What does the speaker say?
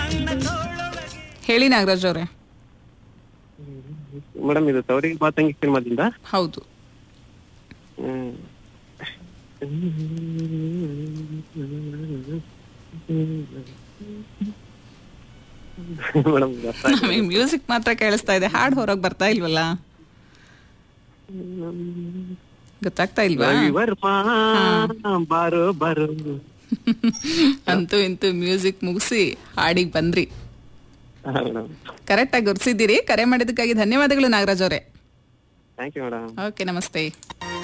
ಹೇಳಿ ನಾಗರಾಜ್ ಅವರೇ ಮೇಡಮ್ ಇದು ತವರಿಗೆ ಬಾತಂಗಿ ಸಿನಿಮಾದಿಂದ ಹೌದು ಹ್ಮ್. ಮೇಡಮ್ ಗೊತ್ತಾಗ್ಲಿಲ್ಲ. ನಮಗೆ ಮ್ಯೂಸಿಕ್ ಮಾತ್ರ ಕೇಳಿಸ್ತಾ ಇದೆ ಹಾಡು ಹೊರಗೆ ಬರ್ತಾ ಇಲ್ವಲ್ಲ ಗೊತ್ತಾಗ್ತಾ ಇಲ್ವಾ ರವಿವರ್ಮ ಬಾರೋ ಬಾರೋ ಅಂತೂ ಇಂತೂ ಮ್ಯೂಸಿಕ್ ಮುಗಿಸಿ ಹಾಡಿಗೆ ಬಂದ್ರಿ ಹಾ ಮೇಡಮ್ ಕರೆಕ್ಟ್ ಆಗಿ ಗುರ್ಸಿದ್ದೀರಿ ಕರೆ ಮಾಡಿದ್ದಕ್ಕಾಗಿ ಧನ್ಯವಾದಗಳು ನಾಗರಾಜ್ ಅವರೇ ಥ್ಯಾಂಕ್ ಯು ಮೇಡಮ್ ಓಕೆ ನಮಸ್ತೆ